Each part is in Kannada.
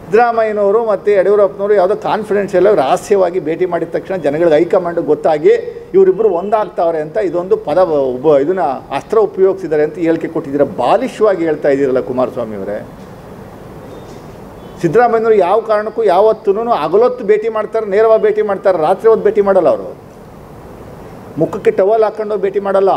ಸಿದ್ದರಾಮಯ್ಯನವರು ಮತ್ತು ಯಡಿಯೂರಪ್ಪನವರು ಯಾವುದೋ ಕಾನ್ಫಿಡೆನ್ಷಿಯಲ್ ರಹಸ್ಯವಾಗಿ ಭೇಟಿ ಮಾಡಿದ ತಕ್ಷಣ ಜನಗಳಿಗೆ ಹೈಕಮಾಂಡ್ ಗೊತ್ತಾಗಿ ಇವರಿಬ್ಬರು ಒಂದಾಗ್ತಾವ್ರೆ ಅಂತ ಇದೊಂದು ಪದ ಉಪ ಇದನ್ನ ಅಸ್ತ್ರ ಉಪಯೋಗಿಸಿದ್ದಾರೆ ಅಂತ ಹೇಳಿಕೆ ಕೊಟ್ಟಿದ್ದೀರಾ ಬಾಲಿಶವಾಗಿ ಹೇಳ್ತಾ ಇದ್ದೀರಲ್ಲ ಕುಮಾರಸ್ವಾಮಿ ಅವರೇ ಸಿದ್ದರಾಮಯ್ಯನವರು ಯಾವ ಕಾರಣಕ್ಕೂ ಯಾವತ್ತೂ ಹಗಲೊತ್ತು ಭೇಟಿ ಮಾಡ್ತಾರೆ ನೇರವಾಗಿ ಭೇಟಿ ಮಾಡ್ತಾರೆ ರಾತ್ರಿ ಹೊತ್ತು ಭೇಟಿ ಮಾಡಲ್ಲ ಅವರು ಮುಖಕ್ಕೆ ಟವಲ್ ಹಾಕ್ಕೊಂಡು ಭೇಟಿ ಮಾಡಲ್ಲ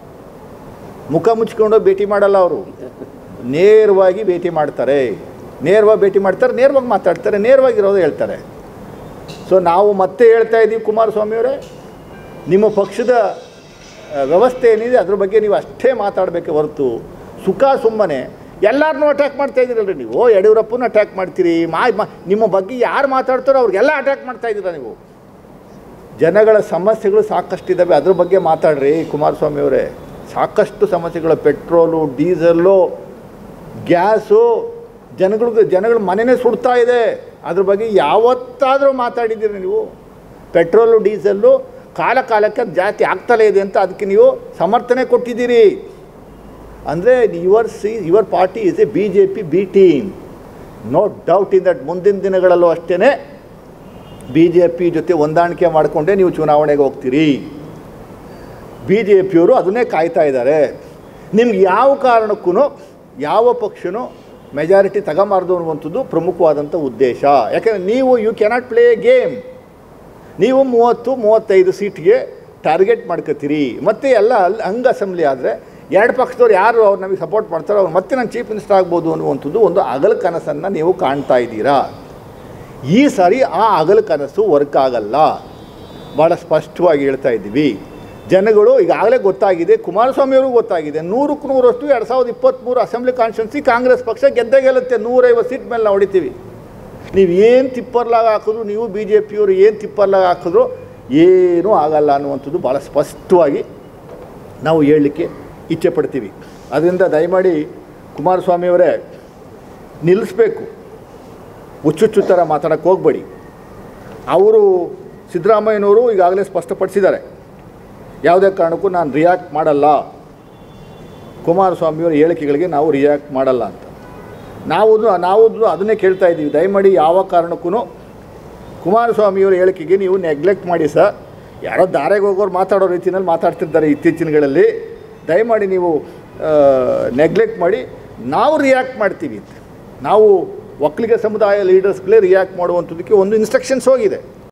ಮುಖ ಮುಚ್ಕೊಂಡು ಭೇಟಿ ಮಾಡಲ್ಲ ಅವರು ನೇರವಾಗಿ ಭೇಟಿ ಮಾಡ್ತಾರೆ ನೇರವಾಗಿ ಭೇಟಿ ಮಾಡ್ತಾರೆ ನೇರವಾಗಿ ಮಾತಾಡ್ತಾರೆ ನೇರವಾಗಿರೋದು ಹೇಳ್ತಾರೆ ಸೊ ನಾವು ಮತ್ತೆ ಹೇಳ್ತಾ ಇದ್ದೀವಿ ಕುಮಾರಸ್ವಾಮಿಯವರೇ ನಿಮ್ಮ ಪಕ್ಷದ ಆ, ವ್ಯವಸ್ಥೆ ಏನಿದೆ ಅದ್ರ ಬಗ್ಗೆ ನೀವು ಅಷ್ಟೇ ಮಾತಾಡಬೇಕೆ ಹೊರತು ಸುಖ ಸುಮ್ಮನೆ ಎಲ್ಲರನ್ನೂ ಅಟ್ಯಾಕ್ ಮಾಡ್ತಾ ಇದ್ದೀರಲ್ರಿ ನೀವು ಯಡಿಯೂರಪ್ಪನ ಅಟ್ಯಾಕ್ ಮಾಡ್ತೀರಿ ಮಾ ಮ- ನಿಮ್ಮ ಬಗ್ಗೆ ಯಾರು ಮಾತಾಡ್ತಾರೋ ಅವ್ರಿಗೆಲ್ಲ ಅಟ್ಯಾಕ್ ಮಾಡ್ತಾ ಇದ್ದೀರಾ ನೀವು ಜನಗಳ ಸಮಸ್ಯೆಗಳು ಸಾಕಷ್ಟಿದ್ದಾವೆ ಅದ್ರ ಬಗ್ಗೆ ಮಾತಾಡ್ರಿ ಕುಮಾರಸ್ವಾಮಿ ಅವರೇ ಸಾಕಷ್ಟು ಸಮಸ್ಯೆಗಳು ಪೆಟ್ರೋಲು ಡೀಸಲ್ಲು ಗ್ಯಾಸು ಜನಗಳಿಗೆ ಜನಗಳ ಮನೆಯೇ ಸುಡ್ತಾ ಇದೆ ಅದ್ರ ಬಗ್ಗೆ ಯಾವತ್ತಾದರೂ ಮಾತಾಡಿದ್ದೀರಿ ನೀವು ಪೆಟ್ರೋಲು ಡೀಸಲ್ಲು ಕಾಲ ಕಾಲಕ್ಕೆ ಅದು ಜಾಸ್ತಿ ಆಗ್ತಲೇ ಇದೆ ಅಂತ ಅದಕ್ಕೆ ನೀವು ಸಮರ್ಥನೆ ಕೊಟ್ಟಿದ್ದೀರಿ ಅಂದರೆ your see your party is a B J P B team no doubt in that ಮುಂದಿನ ದಿನಗಳಲ್ಲೂ ಅಷ್ಟೇ ಬಿ ಜೆ ಪಿ ಜೊತೆ ಹೊಂದಾಣಿಕೆ ಮಾಡಿಕೊಂಡೇ ನೀವು ಚುನಾವಣೆಗೆ ಹೋಗ್ತೀರಿ ಬಿ ಜೆ ಪಿಯವರು ಅದನ್ನೇ ಕಾಯ್ತಾ ಇದ್ದಾರೆ ನಿಮ್ಗೆ ಯಾವ ಕಾರಣಕ್ಕೂ ಯಾವ ಪಕ್ಷನೂ ಮೆಜಾರಿಟಿ ತಗೊಂಬಾರ್ದು ಅನ್ನುವಂಥದ್ದು ಪ್ರಮುಖವಾದಂಥ ಉದ್ದೇಶ ಯಾಕೆಂದರೆ ನೀವು you cannot play a game ನೀವು ಮೂವತ್ತು ಮೂವತ್ತೈದು ಸೀಟ್ಗೆ ಟಾರ್ಗೆಟ್ ಮಾಡ್ಕೋತೀರಿ ಮತ್ತು ಎಲ್ಲ ಅಲ್ಲಿ ಹಂಗೆ ಅಸೆಂಬ್ಲಿ ಆದರೆ ಎರಡು ಪಕ್ಷದವ್ರು ಯಾರು ಅವ್ರು ನಮಗೆ ಸಪೋರ್ಟ್ ಮಾಡ್ತಾರೋ ಅವ್ರು ಮತ್ತೆ ನಾನು ಚೀಫ್ ಮಿನಿಸ್ಟರ್ ಆಗ್ಬೋದು ಅನ್ನುವಂಥದ್ದು ಒಂದು ಹಗಲು ಕನಸನ್ನು ನೀವು ಕಾಣ್ತಾ ಇದ್ದೀರಾ ಈ ಸಾರಿ ಆ ಹಗಲು ಕನಸು ವರ್ಕ್ ಆಗಲ್ಲ ಭಾಳ ಸ್ಪಷ್ಟವಾಗಿ ಹೇಳ್ತಾ ಇದ್ದೀವಿ ಜನಗಳು ಈಗಾಗಲೇ ಗೊತ್ತಾಗಿದೆ ಕುಮಾರಸ್ವಾಮಿಯವ್ರಿಗೂ ಗೊತ್ತಾಗಿದೆ ನೂರಕ್ಕೆ ನೂರಷ್ಟು ಎರಡು ಸಾವಿರದ ಇಪ್ಪತ್ತ್ಮೂರು ಅಸೆಂಬ್ಲಿ ಕಾನ್ಸ್ಟಿಟ್ಯೂನ್ಸಿ ಕಾಂಗ್ರೆಸ್ ಪಕ್ಷ ಗೆದ್ದೇ ಗೆಲ್ಲುತ್ತೆ ನೂರೈವತ್ತು ಸೀಟ್ ಮೇಲೆ ನಾವು ಹೊಡಿತೀವಿ ನೀವು ಏನು ತಿಪ್ಪರ್ಲಾಗ ಹಾಕಿದ್ರು ನೀವು ಬಿ ಜೆ ಪಿಯವರು ಏನು ತಿಪ್ಪರ್ಲಾಗ ಹಾಕಿದ್ರು ಏನೂ ಆಗಲ್ಲ ಅನ್ನುವಂಥದ್ದು ಭಾಳ ಸ್ಪಷ್ಟವಾಗಿ ನಾವು ಹೇಳಲಿಕ್ಕೆ ಇಚ್ಛೆ ಪಡ್ತೀವಿ ಅದರಿಂದ ದಯಮಾಡಿ ಕುಮಾರಸ್ವಾಮಿಯವರೇ ನಿಲ್ಲಿಸ್ಬೇಕು ಹುಚ್ಚುಚ್ಚು ಥರ ಮಾತಾಡೋಕ್ಕೆ ಹೋಗಬೇಡಿ ಅವರು ಸಿದ್ದರಾಮಯ್ಯನವರು ಈಗಾಗಲೇ ಸ್ಪಷ್ಟಪಡಿಸಿದ್ದಾರೆ ಯಾವುದೇ ಕಾರಣಕ್ಕೂ ನಾನು ರಿಯಾಕ್ಟ್ ಮಾಡಲ್ಲ ಕುಮಾರಸ್ವಾಮಿಯವರ ಹೇಳಿಕೆಗಳಿಗೆ ನಾವು ರಿಯಾಕ್ಟ್ ಮಾಡಲ್ಲ ಅಂತ ನಾವು ನಾವು ಅದನ್ನೇ ಕೇಳ್ತಾ ಇದ್ದೀವಿ ದಯಮಾಡಿ ಯಾವ ಕಾರಣಕ್ಕೂ ಕುಮಾರಸ್ವಾಮಿಯವರ ಹೇಳಿಕೆಗೆ ನೀವು ನೆಗ್ಲೆಕ್ಟ್ ಮಾಡಿ ಸರ್ ಯಾರೋ ದಾರೆಗೆ ಹೋಗೋರು ಮಾತಾಡೋ ರೀತಿಯಲ್ಲಿ ಮಾತಾಡ್ತಿರ್ತಾರೆ ಇತ್ತೀಚಿನಗಳಲ್ಲಿ ದಯಮಾಡಿ ನೀವು ನೆಗ್ಲೆಕ್ಟ್ ಮಾಡಿ ನಾವು ರಿಯಾಕ್ಟ್ ಮಾಡ್ತೀವಿ ಅಂತ ನಾವು ಒಕ್ಕಲಿಗ ಸಮುದಾಯ ಲೀಡರ್ಸ್ಗಳೇ ರಿಯಾಕ್ಟ್ ಮಾಡುವಂಥದ್ದಕ್ಕೆ ಒಂದು ಇನ್ಸ್ಟ್ರಕ್ಷನ್ಸ್ ಹೋಗಿದೆ